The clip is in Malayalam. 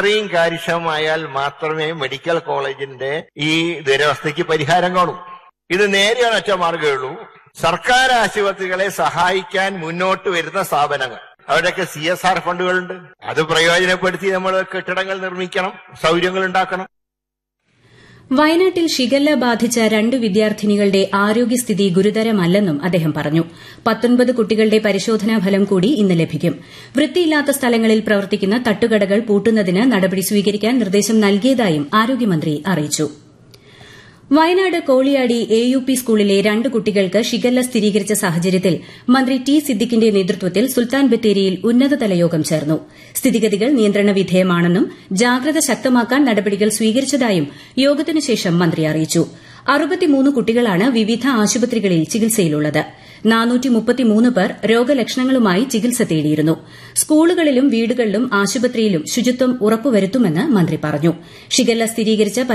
ഇത്രയും കാര്യക്ഷമമായാൽ മാത്രമേ മെഡിക്കൽ കോളേജിന്റെ ഈ ദുരവസ്ഥയ്ക്ക് പരിഹാരം കാണൂ ഇത് നേരെ ഒറ്റ മാർഗ്ഗമേ ഉള്ളൂ സർക്കാർ ആശുപത്രികളെ സഹായിക്കാൻ മുന്നോട്ട് വരുന്ന സ്ഥാപനങ്ങൾ അവരുടെയൊക്കെ സി എസ് ആർ ഫണ്ടുകളുണ്ട് അത് പ്രയോജനപ്പെടുത്തി നമ്മൾ കെട്ടിടങ്ങൾ നിർമ്മിക്കണം സൗകര്യങ്ങൾ ഉണ്ടാക്കണം വയനാട്ടിൽ ഷിഗല്ല ബാധിച്ച രണ്ട് വിദ്യാർത്ഥിനികളുടെ ആരോഗ്യസ്ഥിതി ഗുരുതരമല്ലെന്നും അദ്ദേഹം പറഞ്ഞു പത്തൊൻപത് കുട്ടികളുടെ പരിശോധനാ ഫലം കൂടി ഇന്ന് ലഭിക്കും വൃത്തിയില്ലാത്ത സ്ഥലങ്ങളിൽ പ്രവർത്തിക്കുന്ന തട്ടുകടകൾ പൂട്ടുന്നതിന് നടപടി സ്വീകരിക്കാൻ നിർദ്ദേശം നൽകിയതായും ആരോഗ്യമന്ത്രി അറിയിച്ചു Wayanad Koliyadi A U P സ്കൂളിലെ രണ്ട് കുട്ടികൾക്ക് ഷിഗല്ല സ്ഥിരീകരിച്ച സാഹചര്യത്തിൽ മന്ത്രി ടി സിദ്ദിഖിന്റെ നേതൃത്വത്തിൽ സുൽത്താൻ ബത്തേരിയിൽ ഉന്നതതല യോഗം ചേർന്നു സ്ഥിതിഗതികൾ നിയന്ത്രണ വിധേയമാണെന്നും ജാഗ്രത ശക്തമാക്കാൻ നടപടികൾ സ്വീകരിച്ചതായും യോഗത്തിനുശേഷം മന്ത്രി അറിയിച്ചു അറുപത്തിമൂന്ന് കുട്ടികളാണ് വിവിധ ആശുപത്രികളിൽ ചികിത്സയിലുള്ളത് പേർ രോഗലക്ഷണങ്ങളുമായി ചികിത്സ തേടിയിരുന്നു സ്കൂളുകളിലും വീടുകളിലും ആശുപത്രിയിലും ശുചിത്വം ഉറപ്പുവരുത്തുമെന്ന് മന്ത്രി പറഞ്ഞു ഷിഗല്ല സ്ഥിരീകരിച്ച